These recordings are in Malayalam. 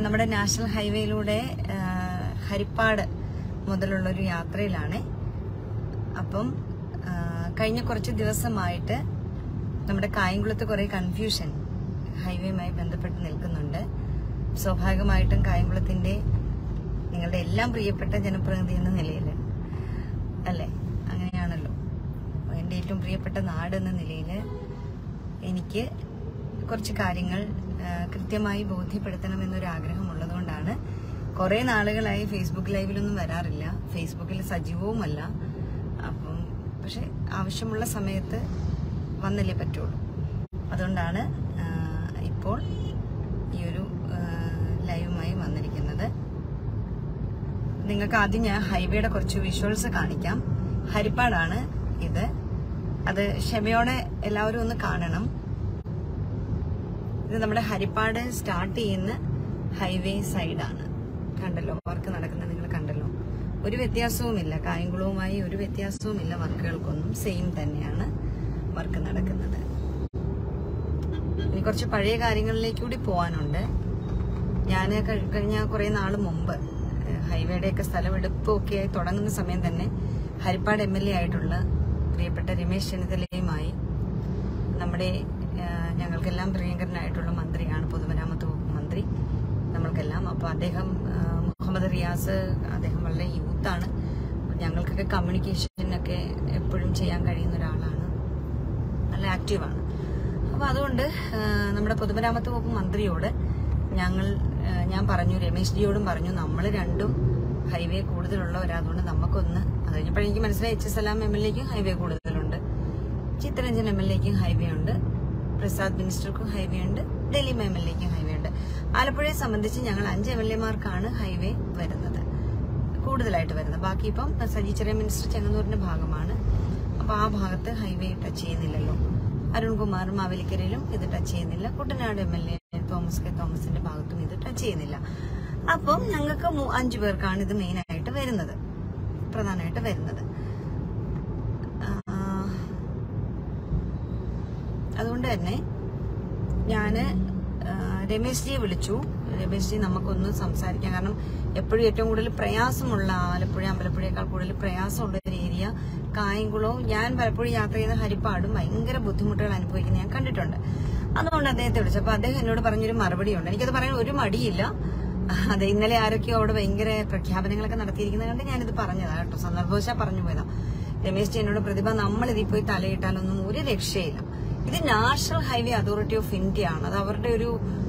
നമ്മുടെ നാഷണൽ ഹൈവേയിലൂടെ ആ, ഹരിപ്പാട് മുതലുള്ളൊരു യാത്രയിലാണ് അപ്പം ആ, കഴിഞ്ഞ കുറച്ച് ദിവസമായിട്ട് നമ്മുടെ കായംകുളത്ത് കുറെ കൺഫ്യൂഷൻ ഹൈവേയുമായി ബന്ധപ്പെട്ട് നിൽക്കുന്നുണ്ട് സ്വാഭാവികമായിട്ടും കായംകുളത്തിന്റെ നിങ്ങളുടെ എല്ലാം പ്രിയപ്പെട്ട ജനപ്രതിനിധി എന്ന നിലയിൽ അല്ലേ അങ്ങനെയാണല്ലോ എൻ്റെ ഏറ്റവും പ്രിയപ്പെട്ട നാട് എന്ന നിലയിൽ എനിക്ക് കുറച്ച് കാര്യങ്ങൾ ആ, കൃത്യമായി ബോധ്യപ്പെടുത്തണമെന്നൊരു ആഗ്രഹം ഉള്ളതുകൊണ്ടാണ് കുറെ നാളുകളായി ഫേസ്ബുക്ക് ലൈവിലൊന്നും വരാറില്ല ഫേസ്ബുക്കിൽ സജീവവുമല്ല അപ്പം പക്ഷെ ആവശ്യമുള്ള സമയത്ത് വന്നല്ലേ പറ്റുള്ളൂ അതുകൊണ്ടാണ് ആ, ഇപ്പോൾ ഈ ഒരു ആ, ലൈവുമായി വന്നിരിക്കുന്നത് നിങ്ങൾക്ക് ആദ്യം ഞാൻ ഹൈവേയുടെ കുറച്ച് വിഷ്വൽസ് കാണിക്കാം ഹരിപ്പാടാണ് ഇത് അത് ക്ഷമയോടെ എല്ലാവരും ഒന്ന് കാണണം ഇത് നമ്മുടെ ഹരിപ്പാട് സ്റ്റാർട്ട് ചെയ്യുന്ന ഹൈവേ സൈഡാണ് കണ്ടല്ലോ വർക്ക് നടക്കുന്നത് നിങ്ങൾ കണ്ടല്ലോ ഒരു വ്യത്യാസവുമില്ല കായംകുളവുമായി ഒരു വ്യത്യാസവുമില്ല വർക്കുകൾക്കൊന്നും സെയിം തന്നെയാണ് വർക്ക് നടക്കുന്നത് ഇനി കുറച്ച് പഴയ കാര്യങ്ങളിലേക്ക് കൂടി പോകാനുണ്ട് ഞാൻ കഴിഞ്ഞ കുറെ നാൾ മുമ്പ് ഏഹ്, ഹൈവേയുടെയൊക്കെ സ്ഥലമെടുപ്പൊക്കെ ആയി തുടങ്ങുന്ന സമയം തന്നെ ഹരിപ്പാട് എം എൽ എ ആയിട്ടുള്ള പ്രിയപ്പെട്ട രമേശ് ചെന്നിത്തലയുമായി നമ്മുടെ ഏഹ്, ഞങ്ങൾക്കെല്ലാം പ്രിയങ്കരനായിട്ടുള്ള മന്ത്രിയാണ് പൊതുമരാമത്ത് വകുപ്പ് മന്ത്രി നമ്മൾക്കെല്ലാം അപ്പോൾ അദ്ദേഹം ഏഹ്, മുഹമ്മദ് റിയാസ് അദ്ദേഹം വളരെ യൂത്താണ് ഞങ്ങൾക്കൊക്കെ കമ്മ്യൂണിക്കേഷനൊക്കെ എപ്പോഴും ചെയ്യാൻ കഴിയുന്ന ഒരാളാണ് നല്ല ആക്റ്റീവാണ് അപ്പൊ അതുകൊണ്ട് ആ, നമ്മുടെ പൊതുമരാമത്ത് വകുപ്പ് മന്ത്രിയോട് ഞങ്ങൾ ആ, ഞാൻ പറഞ്ഞു രമേശ് ജിയോടും പറഞ്ഞു നമ്മൾ രണ്ടും ഹൈവേ കൂടുതലുള്ളവരാ അതുകൊണ്ട് നമുക്കൊന്ന് അത് കഴിഞ്ഞപ്പോഴേ എനിക്ക് മനസ്സിലായി എച്ച് എസ് എല്ലാം എം എൽ എക്കും ഹൈവേ കൂടുതലുണ്ട് ചിത്തരഞ്ജൻ എം എൽ എക്കും ഹൈവേ ഉണ്ട് പ്രസാദ് മിനിസ്റ്റർക്കും ഹൈവേ ഉണ്ട് ഡൽഹി എം എൽ എക്കും ഹൈവേ ഉണ്ട് ആലപ്പുഴയെ സംബന്ധിച്ച് ഞങ്ങൾ അഞ്ച് എം എൽ എമാർക്കാണ് ഹൈവേ വരുന്നത് കൂടുതലായിട്ട് വരുന്നത് ബാക്കി ഇപ്പം സജി ചെറിയ മിനിസ്റ്റർ ചെങ്ങന്നൂരിന്റെ ഭാഗമാണ് അപ്പൊ ആ ഭാഗത്ത് ഹൈവേ ടച്ച് ചെയ്യുന്നില്ലല്ലോ അരുൺകുമാർ മാവേലിക്കരയിലും ഇത് ടച്ച് ചെയ്യുന്നില്ല Kuttanad M L A Thomas K തോമസിന്റെ ഭാഗത്തും ഇത് ടച്ച് ചെയ്യുന്നില്ല അപ്പം ഞങ്ങൾക്ക് മൂ- അഞ്ചു പേർക്കാണ് ഇത് മെയിൻ ആയിട്ട് വരുന്നത് പ്രധാനമായിട്ട് വരുന്നത് ആ, അതുകൊണ്ട് തന്നെ ഞാന് ആ, രമേശ് ജിയെ വിളിച്ചു രമേശ് ജി നമുക്കൊന്ന് സംസാരിക്കാം കാരണം എപ്പോഴും ഏറ്റവും കൂടുതൽ പ്രയാസമുള്ള ആലപ്പുഴ അമ്പലപ്പുഴയേക്കാൾ കൂടുതൽ പ്രയാസമുള്ള ഒരു ഏരിയ കായംകുളവും ഞാൻ പലപ്പോഴും യാത്ര ചെയ്ത ഹരിപ്പാടും ഭയങ്കര ബുദ്ധിമുട്ടുകൾ അനുഭവിക്കുന്ന ഞാൻ കണ്ടിട്ടുണ്ട് അതുകൊണ്ട് അദ്ദേഹത്തെ വിളിച്ചു അപ്പൊ അദ്ദേഹം എന്നോട് പറഞ്ഞൊരു മറുപടി ഉണ്ട് എനിക്കത് പറയാൻ ഒരു മടിയില്ല അതെ ഇന്നലെ ആരൊക്കെയോ അവിടെ ഭയങ്കര പ്രഖ്യാപനങ്ങളൊക്കെ നടത്തിയിരിക്കുന്നത് കണ്ട് ഞാനിത് പറഞ്ഞതാ കേട്ടോ സന്ദർഭവശാ പറഞ്ഞു പോയതാ രമേശ് ജി എന്നോട് പ്രതിഭ നമ്മൾ ഇതിൽ പോയി തലയിട്ടാലൊന്നും ഒരു രക്ഷയില്ല ഇത് National highway authority of India ആണ് അത് അവരുടെ ഒരു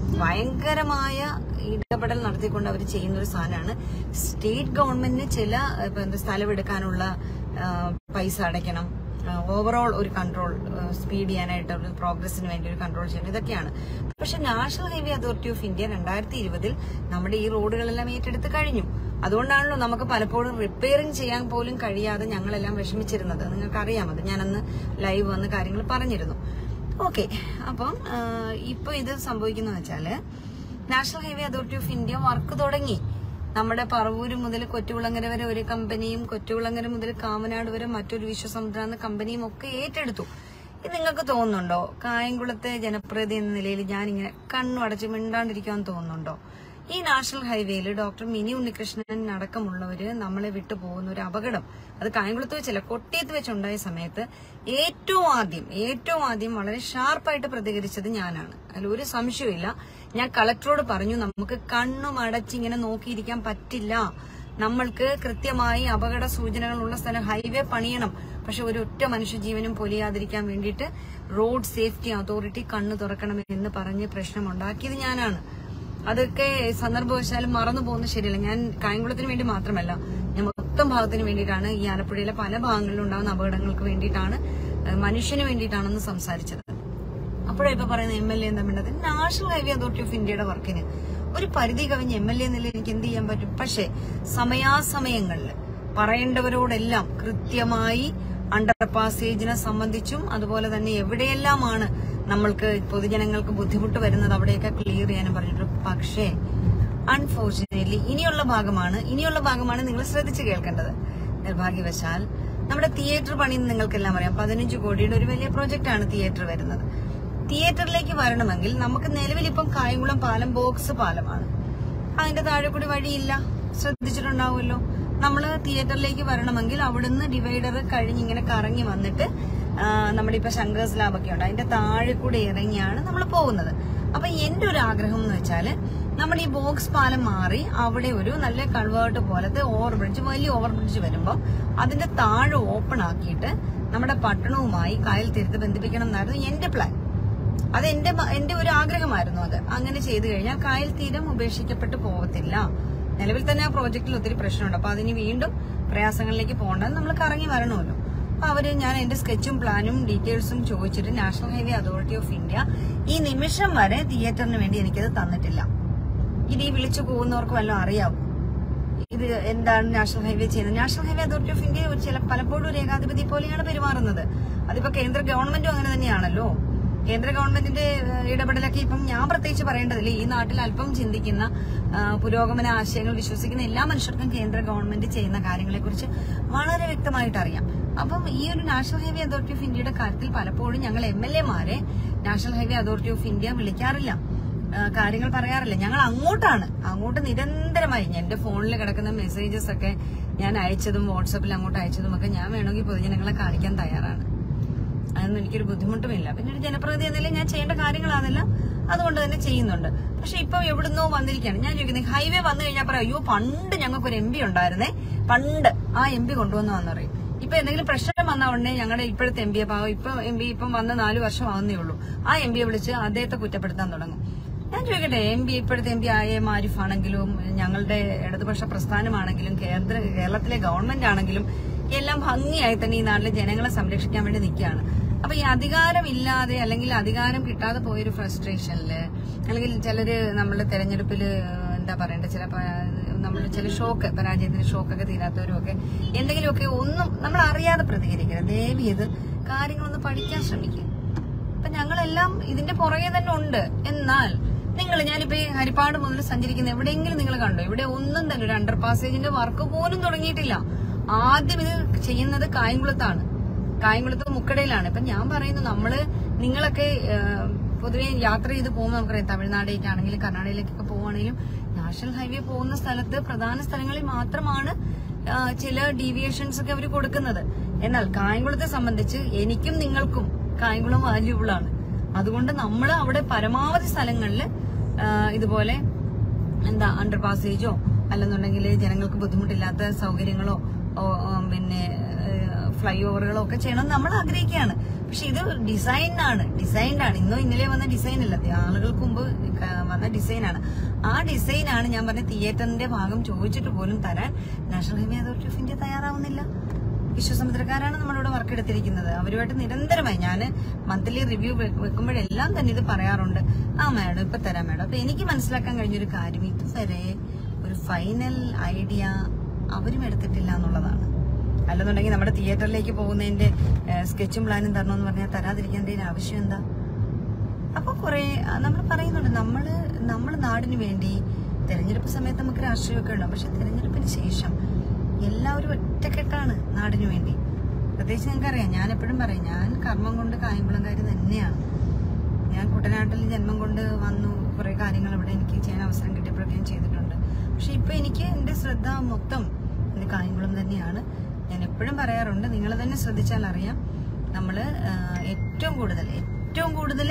ഭയങ്കരമായ ഇടപെടൽ നടത്തിക്കൊണ്ട് അവർ ചെയ്യുന്ന ഒരു സാധനമാണ് സ്റ്റേറ്റ് ഗവൺമെന്റിന് ചില ഇപ്പൊ എന്താ സ്ഥലമെടുക്കാനുള്ള ആ, പൈസ അടയ്ക്കണം ഓവറോൾ ഒരു കൺട്രോൾ സ്പീഡ് ചെയ്യാനായിട്ട് ഒരു പ്രോഗ്രസിന് വേണ്ടി ഒരു കൺട്രോൾ ചെയ്യണം ഇതൊക്കെയാണ് പക്ഷെ National highway authority of India രണ്ടായിരത്തി ഇരുപതിൽ നമ്മുടെ ഈ റോഡുകളെല്ലാം ഏറ്റെടുത്ത് കഴിഞ്ഞു അതുകൊണ്ടാണല്ലോ നമുക്ക് പലപ്പോഴും റിപ്പയറിംഗ് ചെയ്യാൻ പോലും കഴിയാതെ ഞങ്ങളെല്ലാം വിഷമിച്ചിരുന്നത് നിങ്ങൾക്കറിയാം അത് ഞാനന്ന് ലൈവ് വന്ന് കാര്യങ്ങൾ പറഞ്ഞിരുന്നു ഓക്കെ അപ്പം ആ, ഇപ്പൊ ഇത് സംഭവിക്കുന്ന വെച്ചാല് National highway authority of India work തുടങ്ങി നമ്മുടെ പറവൂര് മുതൽ കൊറ്റുകുളങ്ങര വരെ ഒരു കമ്പനിയും കൊറ്റുകുളങ്ങര മുതൽ കാമനാട് വരെ മറ്റൊരു വിശ്വസമുദ്ര എന്ന കമ്പനിയും ഒക്കെ ഏറ്റെടുത്തു ഇത് നിങ്ങൾക്ക് തോന്നുന്നുണ്ടോ കായംകുളത്തെ ജനപ്രതിനിധി എന്ന നിലയിൽ ഞാനിങ്ങനെ കണ്ണു അടച്ച് മിണ്ടാണ്ടിരിക്കാൻ തോന്നുന്നുണ്ടോ ഈ നാഷണൽ ഹൈവേയിൽ ഡോക്ടർ മിനി ഉണ്ണികൃഷ്ണൻ അടക്കമുള്ളവര് നമ്മളെ വിട്ടു പോകുന്ന ഒരു അപകടം അത് കായംകുളത്ത് വെച്ചല്ല കൊട്ടിയത്ത് വെച്ചുണ്ടായ സമയത്ത് ഏറ്റവും ആദ്യം ഏറ്റവും ആദ്യം വളരെ ഷാർപ്പായിട്ട് പ്രതികരിച്ചത് ഞാനാണ് അതിൽ ഒരു സംശയമില്ല ഞാൻ കളക്ടറോട് പറഞ്ഞു നമുക്ക് കണ്ണും അടച്ചിങ്ങനെ നോക്കിയിരിക്കാൻ പറ്റില്ല നമ്മൾക്ക് കൃത്യമായി അപകട സൂചനകളുള്ള സ്ഥലം ഹൈവേ പണിയണം പക്ഷെ ഒരു ഒറ്റ മനുഷ്യജീവനും പൊലിയാതിരിക്കാൻ വേണ്ടിയിട്ട് റോഡ് സേഫ്റ്റി അതോറിറ്റി കണ്ണു തുറക്കണം എന്ന് പറഞ്ഞ് പ്രശ്നമുണ്ടാക്കിയത് ഞാനാണ് അതൊക്കെ സന്ദർഭവശാലും മറന്നു പോകുന്നത് ശരിയല്ല ഞാൻ കായംകുളത്തിന് വേണ്ടി മാത്രമല്ല ഞാൻ മൊത്തം ഭാഗത്തിന് വേണ്ടിയിട്ടാണ് ഈ ആലപ്പുഴയിലെ പല ഭാഗങ്ങളിലും ഉണ്ടാകുന്ന അപകടങ്ങൾക്ക് വേണ്ടിയിട്ടാണ് ഏഹ്, മനുഷ്യന് വേണ്ടിയിട്ടാണെന്ന് സംസാരിച്ചത് അപ്പോഴാ ഇപ്പൊ പറയുന്ന എം എൽ എ എന്താ വേണ്ടത് നാഷണൽ ഹൈവേ അതോറിറ്റി ഓഫ് ഇന്ത്യയുടെ വർക്കിന് ഒരു പരിധി കവിഞ്ഞ് എം എൽ എ നിലയിൽ എനിക്ക് എന്ത് ചെയ്യാൻ പറ്റും പക്ഷേ സമയാസമയങ്ങളിൽ പറയേണ്ടവരോടെല്ലാം കൃത്യമായി അണ്ടർ പാസേജിനെ സംബന്ധിച്ചും അതുപോലെ തന്നെ എവിടെയെല്ലാമാണ് നമ്മൾക്ക് പൊതുജനങ്ങൾക്ക് ബുദ്ധിമുട്ട് വരുന്നത് അവിടെയൊക്കെ ക്ലിയർ ചെയ്യാനും പറഞ്ഞിട്ടുണ്ട് പക്ഷേ അൺഫോർച്ചുനേറ്റ്ലി ഇനിയുള്ള ഭാഗമാണ് ഇനിയുള്ള ഭാഗമാണ് നിങ്ങൾ ശ്രദ്ധിച്ചു കേൾക്കേണ്ടത് നിർഭാഗ്യവശാൽ നമ്മുടെ തിയേറ്റർ പണി നിങ്ങൾക്കെല്ലാം അറിയാം പതിനഞ്ച് കോടിയുടെ ഒരു വലിയ പ്രോജക്റ്റ് ആണ് തിയേറ്റർ വരുന്നത് തിയേറ്ററിലേക്ക് വരണമെങ്കിൽ നമുക്ക് നിലവിൽ ഇപ്പം കായംകുളം പാലം ബോക്സ് പാലമാണ് അതിന്റെ താഴെ കൂടി വഴിയില്ല ശ്രദ്ധിച്ചിട്ടുണ്ടാവുമല്ലോ നമ്മൾ തിയേറ്ററിലേക്ക് വരണമെങ്കിൽ അവിടുന്ന് ഡിവൈഡർ കഴിഞ്ഞ് ഇങ്ങനെ കറങ്ങി വന്നിട്ട് ആ, നമ്മുടെ ഇപ്പൊ ശങ്കേഴ്സ് ലാബൊക്കെ ഉണ്ട് അതിന്റെ താഴെ കൂടി ഇറങ്ങിയാണ് നമ്മൾ പോകുന്നത് അപ്പൊ എന്റെ ഒരു ആഗ്രഹം എന്ന് വെച്ചാല് നമ്മൾ ഈ ബോക്സ് പാലം മാറി അവിടെ ഒരു നല്ല കൾവേർട്ട് പോലത്തെ ഓവർ ബ്രിഡ്ജ് വലിയ ഓവർ ബ്രിഡ്ജ് വരുമ്പോൾ അതിന്റെ താഴെ ഓപ്പൺ ആക്കിയിട്ട് നമ്മുടെ പട്ടണവുമായി കായൽ തീരത്ത് ബന്ധിപ്പിക്കണം എന്നായിരുന്നു എന്റെ പ്ലാൻ അത് എന്റെ മ- എന്റെ ഒരു ആഗ്രഹമായിരുന്നു അത് അങ്ങനെ ചെയ്തു കഴിഞ്ഞാൽ കായൽ തീരം ഉപേക്ഷിക്കപ്പെട്ടു പോകത്തില്ല നിലവിൽ തന്നെ ആ പ്രോജക്റ്റിൽ ഒത്തിരി പ്രശ്നമുണ്ട് അപ്പൊ അതിന് വീണ്ടും പ്രയാസങ്ങളിലേക്ക് പോകേണ്ടത് നമ്മൾ കറങ്ങി വരണമല്ലോ അപ്പൊ അവര് ഞാൻ എന്റെ സ്കെച്ചും പ്ലാനും ഡീറ്റെയിൽസും ചോദിച്ചിട്ട് national highway authority of India ഈ നിമിഷം വരെ തിയേറ്ററിന് വേണ്ടി എനിക്കത് തന്നിട്ടില്ല ഇത് ഈ വിളിച്ചു പോകുന്നവർക്ക് വല്ലതും അറിയാവോ ഇത് എന്താണ് നാഷണൽ ഹൈവേ ചെയ്യുന്നത് national highway authority of India ഒരു ചില പലപ്പോഴും ഒരു ഏകാധിപതി പോലെയാണ് പെരുമാറുന്നത് അതിപ്പോ കേന്ദ്ര ഗവൺമെന്റും അങ്ങനെ തന്നെയാണല്ലോ കേന്ദ്ര ഗവൺമെന്റിന്റെ ഏഹ്, ഇടപെടലൊക്കെ ഇപ്പം ഞാൻ പ്രത്യേകിച്ച് പറയേണ്ടതില്ല ഈ നാട്ടിൽ അല്പം ചിന്തിക്കുന്ന ആ, പുരോഗമന ആശയങ്ങൾ വിശ്വസിക്കുന്ന എല്ലാ മനുഷ്യർക്കും കേന്ദ്ര ഗവൺമെന്റ് ചെയ്യുന്ന കാര്യങ്ങളെ കുറിച്ച് വളരെ വ്യക്തമായിട്ട് അറിയാം അപ്പം ഈ ഒരു നാഷണൽ ഹൈവേ അതോറിറ്റി ഓഫ് ഇന്ത്യയുടെ കാര്യത്തിൽ പലപ്പോഴും ഞങ്ങൾ എം എൽ എമാരെ national highway authority of India വിളിക്കാറില്ല ആ, കാര്യങ്ങൾ പറയാറില്ല ഞങ്ങൾ അങ്ങോട്ടാണ് അങ്ങോട്ട് നിരന്തരമായി എന്റെ ഫോണിൽ കിടക്കുന്ന മെസ്സേജസ് ഒക്കെ ഞാൻ അയച്ചതും വാട്സപ്പിൽ അങ്ങോട്ട് അയച്ചതും ഒക്കെ ഞാൻ വേണമെങ്കിൽ പൊതുജനങ്ങളെ കാണിക്കാൻ തയ്യാറാണ് അതൊന്നും എനിക്കൊരു ബുദ്ധിമുട്ടുമില്ല പിന്നെ ഒരു ജനപ്രതിനിധി എന്ന നിലയിൽ ഞാൻ ചെയ്യേണ്ട കാര്യങ്ങളാണെല്ലാം അതുകൊണ്ട് തന്നെ ചെയ്യുന്നുണ്ട് പക്ഷെ ഇപ്പൊ എവിടുന്നോ വന്നിരിക്കുകയാണ് ഞാൻ ചോദിക്കുന്നത് ഹൈവേ വന്നു കഴിഞ്ഞാൽ പറയാം അയ്യോ പണ്ട് ഞങ്ങൾക്ക് ഒരു എം പി ഉണ്ടായിരുന്നേ പണ്ട് ആ എം പി കൊണ്ടുവന്നു പറയും ഇപ്പൊ എന്തെങ്കിലും പ്രശ്നം വന്ന ഉടനെ ഞങ്ങളുടെ ഇപ്പോഴത്തെ എം പിയെ പാവം ഇപ്പൊ എം പി ഇപ്പം വന്ന് നാല് വർഷം ആവുന്നേ ഉള്ളൂ ആ എം പിയെ വിളിച്ച് അദ്ദേഹത്തെ കുറ്റപ്പെടുത്താൻ തുടങ്ങും ഞാൻ ചോദിക്കട്ടെ എം പി ഇപ്പോഴത്തെ എം പി ആയ എം ആരിഫ് ആണെങ്കിലും ഞങ്ങളുടെ ഇടതുപക്ഷ പ്രസ്ഥാനമാണെങ്കിലും കേന്ദ്ര കേരളത്തിലെ ഗവൺമെന്റ് ആണെങ്കിലും എല്ലാം ഭംഗിയായി തന്നെ ഈ നാട്ടിലെ ജനങ്ങളെ സംരക്ഷിക്കാൻ വേണ്ടി നിൽക്കുകയാണ് അപ്പൊ ഈ അധികാരമില്ലാതെ അല്ലെങ്കിൽ അധികാരം കിട്ടാതെ പോയൊരു ഫ്രസ്ട്രേഷനില് അല്ലെങ്കിൽ ചിലര് നമ്മളുടെ തെരഞ്ഞെടുപ്പില് എന്താ പറയണ്ട ചില നമ്മൾ ചില ഷോക്ക് പരാജയത്തിന് ഷോക്കൊക്കെ തീരാത്തവരും ഒക്കെ എന്തെങ്കിലുമൊക്കെ ഒന്നും നമ്മൾ അറിയാതെ പ്രതികരിക്കരുത് ദയവ് ചെയ്ത് കാര്യങ്ങളൊന്ന് പഠിക്കാൻ ശ്രമിക്കുക അപ്പൊ ഞങ്ങളെല്ലാം ഇതിന്റെ പുറകെ തന്നെ ഉണ്ട് എന്നാൽ നിങ്ങൾ ഞാനിപ്പോ ഈ ഹരിപ്പാട് മുതൽ സഞ്ചരിക്കുന്ന എവിടെയെങ്കിലും നിങ്ങൾ കണ്ടോ ഇവിടെ ഒന്നും തന്നെ ഒരു അണ്ടർ പാസേജിന്റെ വർക്ക് പോലും തുടങ്ങിയിട്ടില്ല ആദ്യം ഇത് ചെയ്യുന്നത് കായംകുളത്താണ് കായംകുളത്ത് മുക്കടയിലാണ് ഇപ്പൊ ഞാൻ പറയുന്നു നമ്മള് നിങ്ങളൊക്കെ ഏഹ്, പൊതുവെ യാത്ര ചെയ്ത് പോകുമ്പോൾ നമുക്കറിയാം തമിഴ്നാടേക്കാണെങ്കിലും കർണാടകയിലേക്കൊക്കെ പോവുകയാണെങ്കിലും നാഷണൽ ഹൈവേ പോകുന്ന സ്ഥലത്ത് പ്രധാന സ്ഥലങ്ങളിൽ മാത്രമാണ് ആ, ചില ഡീവിയേഷൻസ് ഒക്കെ അവർ കൊടുക്കുന്നത് എന്നാൽ കായംകുളത്തെ സംബന്ധിച്ച് എനിക്കും നിങ്ങൾക്കും കായംകുളം വാല്യൂബിൾ ആണ് അതുകൊണ്ട് നമ്മൾ അവിടെ പരമാവധി സ്ഥലങ്ങളിൽ ഇതുപോലെ എന്താ അണ്ടർ പാസേജോ അല്ലെന്നുണ്ടെങ്കിൽ ജനങ്ങൾക്ക് ബുദ്ധിമുട്ടില്ലാത്ത സൗകര്യങ്ങളോ ഓ, ഓ, പിന്നെ ഫ്ലൈ ഓവറുകളോ ഒക്കെ ചെയ്യണം നമ്മൾ ആഗ്രഹിക്കുകയാണ് പക്ഷെ ഇത് ഡിസൈൻ ആണ് ഡിസൈൻഡ് ആണ് ഇന്നോ ഇന്നലെ വന്ന ഡിസൈൻ അല്ല ആളുകൾക്ക് മുമ്പ് ക- വന്ന ഡിസൈൻ ആണ് ആ ഡിസൈൻ ആണ് ഞാൻ പറഞ്ഞ തിയേറ്ററിന്റെ ഭാഗം ചോദിച്ചിട്ട് പോലും തരാൻ national highway authority of India തയ്യാറാവുന്നില്ല വിശ്വസമുദ്രക്കാരാണ് നമ്മളിവിടെ വർക്ക് എടുത്തിരിക്കുന്നത് അവരുമായിട്ട് നിരന്തരമായി ഞാൻ മന്ത്ലി റിവ്യൂ വെക്കുമ്പോഴെല്ലാം തന്നെ ഇത് പറയാറുണ്ട് ആ മാഡം ഇപ്പൊ തരാം മാഡം അപ്പൊ എനിക്ക് മനസ്സിലാക്കാൻ കഴിഞ്ഞൊരു കാര്യം ഇതുവരെ ഒരു ഫൈനൽ ഐഡിയ അവരും എടുത്തിട്ടില്ല എന്നുള്ളതാണ് അല്ലെന്നുണ്ടെങ്കിൽ നമ്മുടെ തിയേറ്ററിലേക്ക് പോകുന്നതിന്റെ സ്കെച്ചും പ്ലാനും തരണമെന്ന് പറഞ്ഞാൽ തരാതിരിക്കേണ്ടതിന് ആവശ്യം എന്താ അപ്പൊ കുറെ നമ്മൾ പറയുന്നുണ്ട് നമ്മള് നമ്മൾ നാടിന് വേണ്ടി തെരഞ്ഞെടുപ്പ് സമയത്ത് നമുക്ക് രാഷ്ട്രീയമൊക്കെ ഉണ്ടാവും പക്ഷെ തെരഞ്ഞെടുപ്പിന് ശേഷം എല്ലാവരും ഒറ്റക്കെട്ടാണ് നാടിന് വേണ്ടി പ്രത്യേകിച്ച് നിങ്ങൾക്കറിയാം ഞാൻ എപ്പോഴും പറയും ഞാൻ കർമ്മം കൊണ്ട് കായംകുളംകാരി തന്നെയാണ് ഞാൻ കുട്ടനാട്ടിൽ ജന്മം കൊണ്ട് വന്നു കുറെ കാര്യങ്ങൾ ഇവിടെ എനിക്ക് ചെയ്യാൻ അവസരം കിട്ടിയപ്പോഴൊക്കെ ഞാൻ ചെയ്തിട്ടുണ്ട് പക്ഷെ ഇപ്പൊ എനിക്ക് എന്റെ ശ്രദ്ധ മൊത്തം എന്റെ കായംകുളം തന്നെയാണ് ഞാൻ എപ്പോഴും പറയാറുണ്ട് നിങ്ങൾ തന്നെ ശ്രദ്ധിച്ചാൽ അറിയാം നമ്മള് ആ, ഏറ്റവും കൂടുതൽ ഏറ്റവും കൂടുതൽ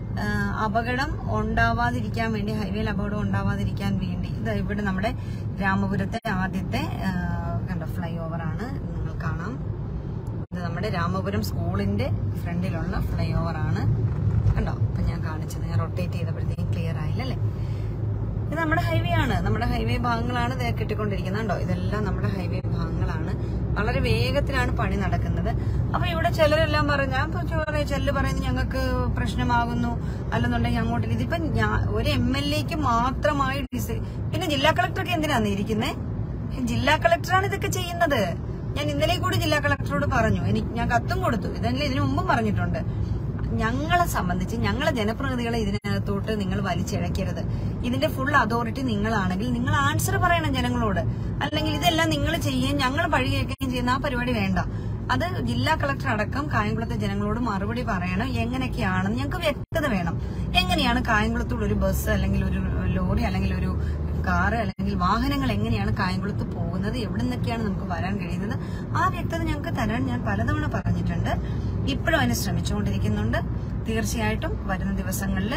അപകടം ഉണ്ടാവാതിരിക്കാൻ വേണ്ടി ഹൈവേയിൽ അപകടം ഉണ്ടാവാതിരിക്കാൻ വേണ്ടി ഇത് ഇവിടെ നമ്മുടെ രാമപുരത്തെ ആദ്യത്തെ ആ, കണ്ടോ ഫ്ലൈ ഓവർ ആണ് നിങ്ങൾ കാണാം ഇത് നമ്മുടെ രാമപുരം സ്കൂളിന്റെ ഫ്രണ്ടിലുള്ള ഫ്ലൈ ഓവർ ആണ് കണ്ടോ ഇപ്പൊ ഞാൻ കാണിച്ചത് ഞാൻ റൊട്ടേറ്റ് ചെയ്തപ്പോഴത്തേക്കും ക്ലിയർ ആയില്ല അല്ലേ ഇത് നമ്മുടെ ഹൈവേ ആണ് നമ്മുടെ ഹൈവേ ഭാഗങ്ങളാണ് ദേ കിട്ടിക്കൊണ്ടിരിക്കുന്നത് കണ്ടോ ഇതെല്ലാം നമ്മുടെ ഹൈവേ ഭാഗങ്ങളാണ് വളരെ വേഗത്തിലാണ് പണി നടക്കുന്നത് അപ്പൊ ഇവിടെ ചിലരെല്ലാം പറഞ്ഞു ഞാൻ ഇപ്പൊ ചോദിച്ചു, ചിലര് പറയുന്നത് ഞങ്ങൾക്ക് പ്രശ്നമാകുന്നു അല്ലെന്നുണ്ടെങ്കിൽ അങ്ങോട്ട് ഇതിപ്പോ ഞാൻ ഒരു എം എൽ എക്ക് മാത്രമായി ഡിസൈൻ പിന്നെ ജില്ലാ കളക്ടറൊക്കെ എന്തിനാണ് ഇരിക്കുന്നേ ജില്ലാ കളക്ടറാണ് ഇതൊക്കെ ചെയ്യുന്നത് ഞാൻ ഇന്നലെ കൂടി ജില്ലാ കളക്ടറോട് പറഞ്ഞു എനിക്ക് ഞാൻ കത്തും കൊടുത്തു ഇതല്ലേ ഇതിനു മുമ്പും പറഞ്ഞിട്ടുണ്ട് ഞങ്ങളെ സംബന്ധിച്ച് ഞങ്ങളെ ജനപ്രതിനിധികളെ ഇതിനകത്തോട്ട് നിങ്ങൾ വലിച്ചിഴക്കരുത് ഇതിന്റെ ഫുൾ അതോറിറ്റി നിങ്ങളാണെങ്കിൽ നിങ്ങൾ ആൻസർ പറയണം ജനങ്ങളോട് അല്ലെങ്കിൽ ഇതെല്ലാം നിങ്ങൾ ചെയ്യുകയും ഞങ്ങൾ പഴി കേൾക്കുകയും ചെയ്യുന്ന ആ പരിപാടി വേണ്ട അത് ജില്ലാ കളക്ടർ അടക്കം കായംകുളത്തെ ജനങ്ങളോട് മറുപടി പറയണം എങ്ങനെയൊക്കെയാണെന്ന് ഞങ്ങൾക്ക് വ്യക്തത വേണം എങ്ങനെയാണ് കായംകുളത്തൂടെ ഒരു ബസ് അല്ലെങ്കിൽ ഒരു ലോറി അല്ലെങ്കിൽ ഒരു കാറ് അല്ലെങ്കിൽ വാഹനങ്ങൾ എങ്ങനെയാണ് കായംകുളത്ത് പോകുന്നത് എവിടെ നിന്നൊക്കെയാണ് നമുക്ക് വരാൻ കഴിയുന്നത് ആ വ്യക്തത ഞങ്ങൾക്ക് തരാൻ ഞാൻ പലതവണ പറഞ്ഞിട്ടുണ്ട് ഇപ്പോഴും അതിന് ശ്രമിച്ചുകൊണ്ടിരിക്കുന്നുണ്ട് തീർച്ചയായിട്ടും വരുന്ന ദിവസങ്ങളിൽ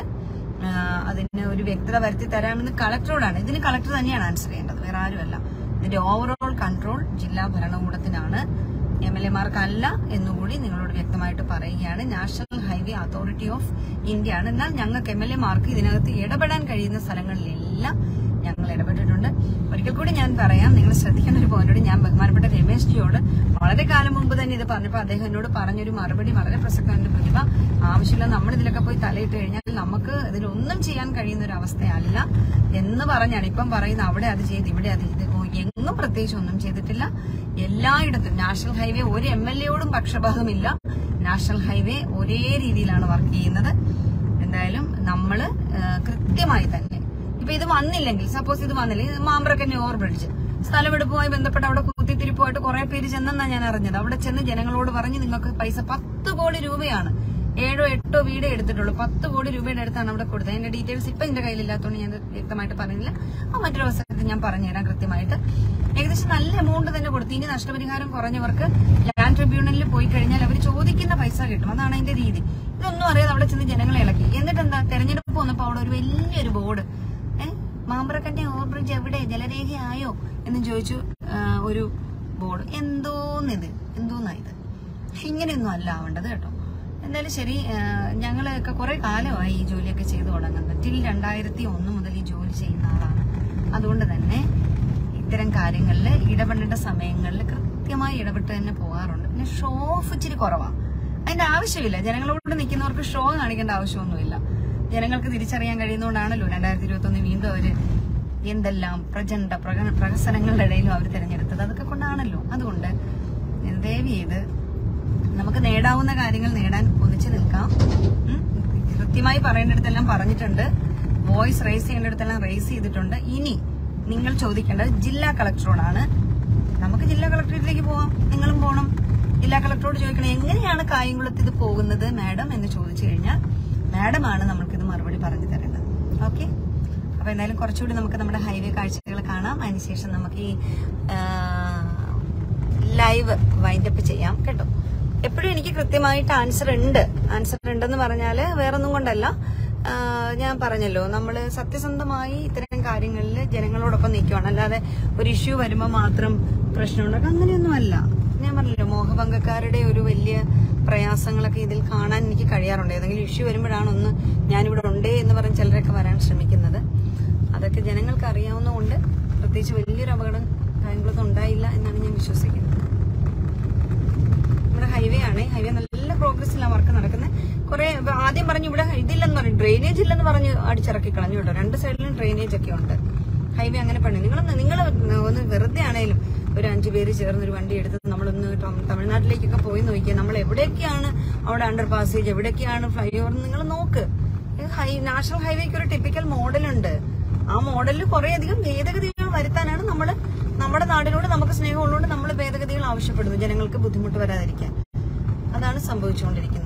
അതിന് ഒരു വ്യക്തത വരുത്തി തരാമെന്ന് കളക്ടറോടാണ് ഇതിന് കളക്ടർ തന്നെയാണ് ആൻസർ ചെയ്യേണ്ടത് വേറെ ആരുമല്ല ഇതിന്റെ ഓവറോൾ കൺട്രോൾ ജില്ലാ ഭരണകൂടത്തിനാണ് എം എൽ എമാർക്കല്ല എന്നുകൂടി നിങ്ങളോട് വ്യക്തമായിട്ട് പറയുകയാണ് national highway authority of India ആണ് എന്നാൽ ഞങ്ങൾക്ക് എം എൽ എമാർക്ക് ഇതിനകത്ത് ഇടപെടാൻ കഴിയുന്ന സ്ഥലങ്ങളിലെല്ലാം ഞങ്ങൾ ഇടപെട്ടിട്ടുണ്ട് ഒരിക്കൽ കൂടി ഞാൻ പറയാം നിങ്ങൾ ശ്രദ്ധിക്കേണ്ട ഒരു പോയിന്റോട് ഞാൻ ബഹുമാനപ്പെട്ട രമേശ് ജിയോട് വളരെ കാലം മുമ്പ് തന്നെ ഇത് പറഞ്ഞപ്പോൾ അദ്ദേഹം എന്നോട് പറഞ്ഞൊരു മറുപടി വളരെ പ്രസക്തമാണ് പ്രതിഭ ആവശ്യമില്ല നമ്മൾ ഇതിലൊക്കെ പോയി തലയിട്ട് കഴിഞ്ഞാൽ നമുക്ക് ഇതിലൊന്നും ചെയ്യാൻ കഴിയുന്ന ഒരു അവസ്ഥയല്ല എന്ന് പറഞ്ഞാണ് ഇപ്പം പറയുന്നത് അവിടെ അത് ചെയ്ത് ഇവിടെ അത് ചെയ്ത് ഓ, എങ്ങും പ്രത്യേകിച്ച് ഒന്നും ചെയ്തിട്ടില്ല എല്ലായിടത്തും നാഷണൽ ഹൈവേ ഒരു എം എൽ എയോടും പക്ഷപാതമില്ല നാഷണൽ ഹൈവേ ഒരേ രീതിയിലാണ് വർക്ക് ചെയ്യുന്നത് എന്തായാലും നമ്മള് ആ, കൃത്യമായി തന്നെ ഇപ്പൊ ഇത് വന്നില്ലെങ്കിൽ സപ്പോസ് ഇത് വന്നില്ലെങ്കിൽ മാമ്പ്രക്കന്നെ ഓവർ ബ്രിഡ്ജ് സ്ഥലമെടുപ്പുമായി ബന്ധപ്പെട്ട് അവിടെ കുത്തിത്തിരിപ്പുമായിട്ട് കുറെ പേര് ചെന്നെന്നാ ഞാൻ അറിഞ്ഞത് അവിടെ ചെന്ന് ജനങ്ങളോട് പറഞ്ഞ് നിങ്ങൾക്ക് പൈസ പത്ത് കോടി രൂപയാണ് ഏഴോ എട്ടോ വീടേ എടുത്തിട്ടുള്ളൂ പത്ത് കോടി രൂപയുടെ അടുത്താണ് അവിടെ കൊടുത്തത് അതിന്റെ ഡീറ്റെയിൽസ് ഇപ്പൊ എന്റെ കയ്യിലില്ലാത്തതുകൊണ്ട് ഞാൻ ഇത് വ്യക്തമായിട്ട് പറയുന്നില്ല ആ മറ്റൊരു അവസരത്തിൽ ഞാൻ പറഞ്ഞുതരാം കൃത്യമായിട്ട് ഏകദേശം നല്ല എമൗണ്ട് തന്നെ കൊടുത്തു ഇനി നഷ്ടപരിഹാരം കുറഞ്ഞവർക്ക് ലാൻഡ് ട്രിബ്യൂണലിൽ പോയി കഴിഞ്ഞാൽ അവർ ചോദിക്കുന്ന പൈസ കിട്ടും അതാണ് അതിന്റെ രീതി ഇതൊന്നും അറിയാതെ അവിടെ ചെന്ന് ജനങ്ങളെ ഇളക്കി എന്നിട്ട് എന്താ തെരഞ്ഞെടുപ്പ് വന്നപ്പോ അവിടെ ഒരു വലിയൊരു ബോർഡ് ഏഹ് മാമ്പ്രക്കന്റെ ഓവർബ്രിഡ്ജ് എവിടെ ജലരേഖയായോ എന്ന് ചോദിച്ചു ആ, ഒരു ബോർഡ് എന്തോന്നിത് എന്തോന്നാ ഇത് ഇങ്ങനെയൊന്നും അല്ല ആവേണ്ടത് കേട്ടോ എന്തായാലും ശരി ആ, ഞങ്ങളൊക്കെ കുറെ കാലമായി ഈ ജോലിയൊക്കെ ചെയ്തു തുടങ്ങുന്നത് ടിൽ രണ്ടായിരത്തി ഒന്ന് മുതൽ ഈ ജോലി ചെയ്യുന്ന ആളാണ് അതുകൊണ്ട് തന്നെ ഇത്തരം കാര്യങ്ങളിൽ ഇടപെടേണ്ട സമയങ്ങളിൽ കൃത്യമായി ഇടപെട്ട് തന്നെ പോകാറുണ്ട് പിന്നെ ഷോ ഓഫ് ഇച്ചിരി കുറവാണ് അതിന്റെ ആവശ്യമില്ല ജനങ്ങളോട് നിൽക്കുന്നവർക്ക് ഷോ കാണിക്കേണ്ട ആവശ്യമൊന്നുമില്ല ജനങ്ങൾക്ക് തിരിച്ചറിയാൻ കഴിയുന്നതുകൊണ്ടാണല്ലോ രണ്ടായിരത്തി ഇരുപത്തി ഒന്ന് വീണ്ടും അവര് എന്തെല്ലാം പ്രചണ്ഡ പ്രക- പ്രഹസനങ്ങളുടെ ഇടയിലും അവർ തിരഞ്ഞെടുത്തത് അതൊക്കെ കൊണ്ടാണല്ലോ അതുകൊണ്ട് ദയവ് ചെയ്ത് നമുക്ക് നേടാവുന്ന കാര്യങ്ങൾ നേടാൻ ഒന്നിച്ചു നിൽക്കാം ഉം. കൃത്യമായി പറയേണ്ടിടത്തെല്ലാം പറഞ്ഞിട്ടുണ്ട് വോയിസ് റേസ് ചെയ്യേണ്ടിടത്തെല്ലാം റേസ് ചെയ്തിട്ടുണ്ട് ഇനി നിങ്ങൾ ചോദിക്കേണ്ടത് ജില്ലാ കളക്ടറോടാണ് നമുക്ക് ജില്ലാ കളക്ടറേറ്റിലേക്ക് പോവാം നിങ്ങളും പോകണം ജില്ലാ കളക്ടറോട് ചോദിക്കണം എങ്ങനെയാണ് കായംകുളത്ത് ഇത് പോകുന്നത് മാഡം എന്ന് ചോദിച്ചു കഴിഞ്ഞാൽ മാഡമാണ് നമ്മൾക്കിത് മറുപടി പറഞ്ഞു തരേണ്ടത് ഓക്കെ അപ്പൊ എന്തായാലും കുറച്ചുകൂടി നമുക്ക് നമ്മുടെ ഹൈവേ കാഴ്ചകൾ കാണാം അതിനുശേഷം നമുക്ക് ഈ ലൈവ് വൈൻഡപ്പ് ചെയ്യാം കേട്ടോ എപ്പോഴും എനിക്ക് കൃത്യമായിട്ട് ആൻസർ ഉണ്ട് ആൻസർ ഉണ്ടെന്ന് പറഞ്ഞാല് വേറൊന്നും കൊണ്ടല്ല ആ, ഞാൻ പറഞ്ഞല്ലോ നമ്മൾ സത്യസന്ധമായി ഇത്തരം കാര്യങ്ങളിൽ ജനങ്ങളോടൊപ്പം നിൽക്കുവാണ് അല്ലാതെ ഒരു ഇഷ്യൂ വരുമ്പോൾ മാത്രം പ്രശ്നമുണ്ടാക്കും അങ്ങനെയൊന്നും അല്ല ഞാൻ പറഞ്ഞല്ലോ മോഹഭംഗക്കാരുടെ ഒരു വലിയ പ്രയാസങ്ങളൊക്കെ ഇതിൽ കാണാൻ എനിക്ക് കഴിയാറുണ്ട് ഏതെങ്കിലും ഇഷ്യൂ വരുമ്പോഴാണ് ഒന്ന് ഞാനിവിടെ ഉണ്ട് എന്ന് പറഞ്ഞ് ചിലരൊക്കെ വരാൻ ശ്രമിക്കുന്നത് അതൊക്കെ ജനങ്ങൾക്ക് അറിയാവുന്നതുകൊണ്ട് പ്രത്യേകിച്ച് വലിയൊരു അപകടം കായംകുളത്ത് ഉണ്ടായില്ല എന്നാണ് ഞാൻ വിശ്വസിക്കുന്നത് നമ്മുടെ ഹൈവേ ആണ് ഹൈവേ നല്ല പ്രോഗ്രസ്സിലാണ് വർക്ക് നടക്കുന്നത് കുറെ ഇപ്പൊ ആദ്യം പറഞ്ഞു ഇവിടെ ഇതില്ലെന്ന് പറഞ്ഞു ഡ്രെയിനേജ് ഇല്ലെന്ന് പറഞ്ഞ് അടിച്ചിറക്കി കളഞ്ഞു കേട്ടോ രണ്ട് സൈഡിലും ഡ്രെയിനേജ് ഒക്കെ ഉണ്ട് ഹൈവേ അങ്ങനെ പണി നിങ്ങൾ നിങ്ങൾ ഒന്ന് വെറുതെ ആണേലും ഒരു അഞ്ചു പേര് ചേർന്ന് ഒരു വണ്ടി എടുത്ത് നമ്മളൊന്ന് ടം- തമിഴ്നാട്ടിലേക്കൊക്കെ പോയി നോക്കിയാൽ നമ്മൾ എവിടെയൊക്കെയാണ് അവിടെ അണ്ടർ പാസേജ് എവിടെയൊക്കെയാണ് ഫ്ലൈ ഓവർ നിങ്ങൾ നോക്ക് ഇത് ഹൈ നാഷണൽ ഹൈവേക്ക് ഒരു ടിപ്പിക്കൽ മോഡലുണ്ട് ആ മോഡലിൽ കുറെ അധികം ഭേദഗതികൾ വരുത്താനാണ് നമ്മൾ നമ്മുടെ നാടിനോട് നമുക്ക് സ്നേഹമുള്ളതുകൊണ്ട് നമ്മൾ ഭേദഗതികൾ ആവശ്യപ്പെടുന്നു ജനങ്ങൾക്ക് ബുദ്ധിമുട്ട് വരാതിരിക്കാൻ അതാണ് സംഭവിച്ചുകൊണ്ടിരിക്കുന്നത്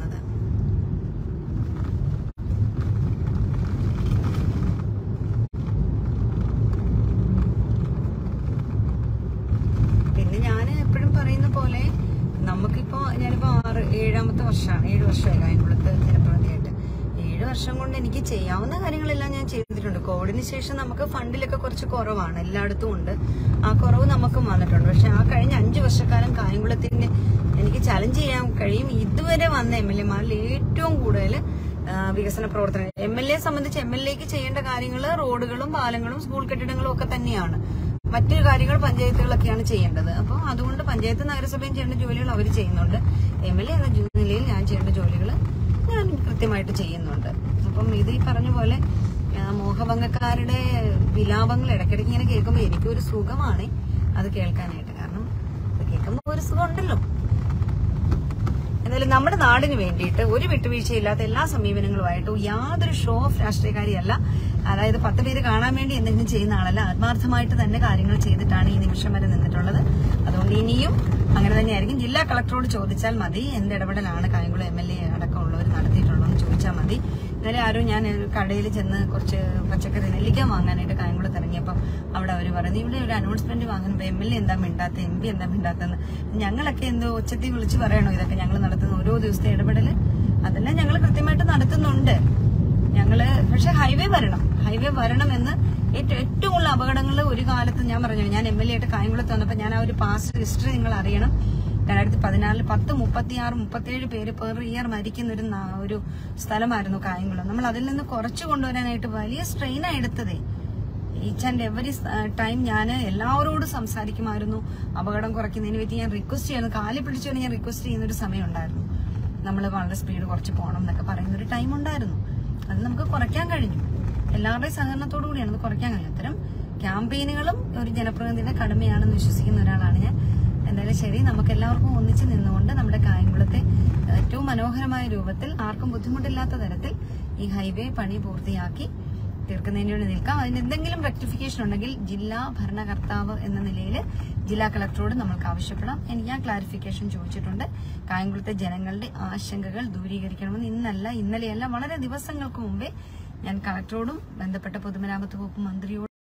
പിന്നെ ഞാൻ എപ്പോഴും പറയുന്ന പോലെ നമുക്കിപ്പോ ഞാനിപ്പോ ആറ് ഏഴാമത്തെ വർഷമാണ് ഏഴ് വർഷമായി കായംകുളത്ത് ജനപ്രതിനിധിയായിട്ട് ഏഴ് വർഷം കൊണ്ട് എനിക്ക് ചെയ്യാവുന്ന കാര്യങ്ങളെല്ലാം ഞാൻ ചെയ്തിട്ടുണ്ട് കോവിഡിന് ശേഷം നമുക്ക് ഫണ്ടിലൊക്കെ കുറച്ച് കുറവാണ് എല്ലായിടത്തും ഉണ്ട് ആ കുറവ് നമുക്കും വന്നിട്ടുണ്ട് പക്ഷെ ആ കഴിഞ്ഞ അഞ്ചു വർഷക്കാലം കായംകുളത്തിന്റെ എനിക്ക് ചലഞ്ച് ചെയ്യാൻ കഴിയും ഇതുവരെ വന്ന എം എൽ എമാരിൽ ഏറ്റവും കൂടുതൽ വികസന പ്രവർത്തനങ്ങൾ എം എൽ എ സംബന്ധിച്ച് എം എൽ എക്ക് ചെയ്യേണ്ട കാര്യങ്ങൾ റോഡുകളും പാലങ്ങളും സ്കൂൾ കെട്ടിടങ്ങളും ഒക്കെ തന്നെയാണ് മറ്റു കാര്യങ്ങൾ പഞ്ചായത്തുകളൊക്കെയാണ് ചെയ്യേണ്ടത് അപ്പോൾ അതുകൊണ്ട് പഞ്ചായത്ത് നഗരസഭയും ചെയ്യേണ്ട ജോലികൾ അവർ ചെയ്യുന്നുണ്ട് എം എൽ എ എന്ന ജോ- നിലയിൽ ഞാൻ ചെയ്യേണ്ട ജോലികൾ ഞാൻ കൃത്യമായിട്ട് ചെയ്യുന്നുണ്ട് അപ്പം ഇത് ഈ പറഞ്ഞ പോലെ ആ, മോഹഭംഗക്കാരുടെ വിലാപങ്ങൾ ഇടയ്ക്കിടയ്ക്ക് ഇങ്ങനെ കേൾക്കുമ്പോൾ എനിക്കൊരു സുഖമാണ് അത് കേൾക്കാനായിട്ട് കാരണം അത് കേൾക്കുമ്പോൾ ഒരു സുഖം ഉണ്ടല്ലോ എന്നാലും നമ്മുടെ നാടിന് വേണ്ടിയിട്ട് ഒരു വിട്ടുവീഴ്ചയില്ലാത്ത എല്ലാ സമീപനങ്ങളുമായിട്ട് യാതൊരു ഷോ ഓഫ് രാഷ്ട്രീയക്കാരിയല്ല അതായത് പത്ത് പേര് കാണാൻ വേണ്ടി എന്തെങ്കിലും ചെയ്യുന്ന ആളല്ല ആത്മാർത്ഥമായിട്ട് തന്നെ കാര്യങ്ങൾ ചെയ്തിട്ടാണ് ഈ നിമിഷം വരെ നിന്നിട്ടുള്ളത് അതുകൊണ്ട് ഇനിയും അങ്ങനെ തന്നെയായിരിക്കും ജില്ലാ കളക്ടറോട് ചോദിച്ചാൽ മതി എന്ത് ഇടപെടലാണ് കായംകുളം എം എൽ എ അടക്കമുള്ളവർ നടത്തിയിട്ടുള്ളതെന്ന് ചോദിച്ചാൽ മതി ഇന്നലെ ആരോ ഞാൻ ഒരു കടയിൽ ചെന്ന് കുറച്ച് പച്ചക്കറി നെല്ലിക്ക വാങ്ങാനായിട്ട് കായംകുളത്ത് ഇറങ്ങിയപ്പം അവിടെ അവർ പറഞ്ഞു ഇവിടെ ഒരു അനൗൺസ്മെന്റ് വാങ്ങുമ്പോൾ എം എൽ എ എന്താ മിണ്ടാത്ത എം പി എന്താ മിണ്ടാത്തെന്ന് ഞങ്ങളൊക്കെ എന്തോ ഉച്ചത്തിൽ വിളിച്ച് പറയണോ ഇതൊക്കെ ഞങ്ങൾ നടത്തുന്ന ഓരോ ദിവസത്തെ ഇടപെടൽ അതെല്ലാം ഞങ്ങൾ കൃത്യമായിട്ട് നടത്തുന്നുണ്ട് ഞങ്ങള് പക്ഷെ ഹൈവേ വരണം ഹൈവേ വരണമെന്ന് ഏറ്റവും ഏറ്റവും കൂടുതൽ അപകടങ്ങൾ ഒരു കാലത്ത് ഞാൻ പറഞ്ഞു ഞാൻ എം എൽ എ ആയിട്ട് കായംകുളത്ത് വന്നപ്പോൾ ഞാൻ ആ ഒരു പാസ്റ്റ് ഹിസ്റ്ററി നിങ്ങൾ അറിയണം രണ്ടായിരത്തി പതിനാലിൽ പത്ത് മുപ്പത്തി ആറ് മുപ്പത്തിയേഴ് പേര് പെർ ഇയർ മരിക്കുന്ന ഒരു നാ- ഒരു സ്ഥലമായിരുന്നു കായംകുളം നമ്മൾ അതിൽ നിന്ന് കുറച്ചു കൊണ്ടുവരാനായിട്ട് വലിയ സ്ട്രെയിനാണ് എടുത്തതേ ഈച്ച് ആൻഡ് എവറി ടൈം ഞാൻ എല്ലാവരോടും സംസാരിക്കുമായിരുന്നു അപകടം കുറയ്ക്കുന്നതിന് പറ്റി ഞാൻ റിക്വസ്റ്റ് ചെയ്യുന്നു കാലി പിടിച്ചുകൊണ്ട് ഞാൻ റിക്വസ്റ്റ് ചെയ്യുന്ന ഒരു സമയം ഉണ്ടായിരുന്നു നമ്മൾ വളരെ സ്പീഡ് കുറച്ച് പോകണം എന്നൊക്കെ പറയുന്ന ഒരു ടൈം ഉണ്ടായിരുന്നു അത് നമുക്ക് കുറയ്ക്കാൻ കഴിഞ്ഞു എല്ലാവരുടെയും സഹകരണത്തോടു കൂടിയാണ് അത് കുറയ്ക്കാൻ കഴിഞ്ഞു അത്തരം ക്യാമ്പയിനുകളും ഒരു ജനപ്രതിനിധിയുടെ കടമയാണെന്ന് വിശ്വസിക്കുന്ന ഒരാളാണ് ഞാൻ എന്തായാലും ശരി നമുക്ക് എല്ലാവർക്കും ഒന്നിച്ച് നിന്നുകൊണ്ട് നമ്മുടെ കായംകുളത്തെ ഏറ്റവും മനോഹരമായ രൂപത്തിൽ ആർക്കും ബുദ്ധിമുട്ടില്ലാത്ത തരത്തിൽ ഈ ഹൈവേ പണി പൂർത്തിയാക്കി തീർക്കുന്നതിന് വേണ്ടി നിൽക്കാം അതിന് എന്തെങ്കിലും റെക്ടിഫിക്കേഷൻ ഉണ്ടെങ്കിൽ ജില്ലാ ഭരണകർത്താവ് എന്ന നിലയിൽ ജില്ലാ കളക്ടറോട് നമ്മൾക്ക് ആവശ്യപ്പെടാം എനിക്ക് ഞാൻ ക്ലാരിഫിക്കേഷൻ ചോദിച്ചിട്ടുണ്ട് കായംകുളത്തെ ജനങ്ങളുടെ ആശങ്കകൾ ദൂരീകരിക്കണമെന്ന് ഇന്നല്ല ഇന്നലെയല്ല വളരെ ദിവസങ്ങൾക്ക് മുമ്പേ ഞാൻ കളക്ടറോടും ബന്ധപ്പെട്ട പൊതുമരാമത്ത് വകുപ്പ് മന്ത്രിയോടും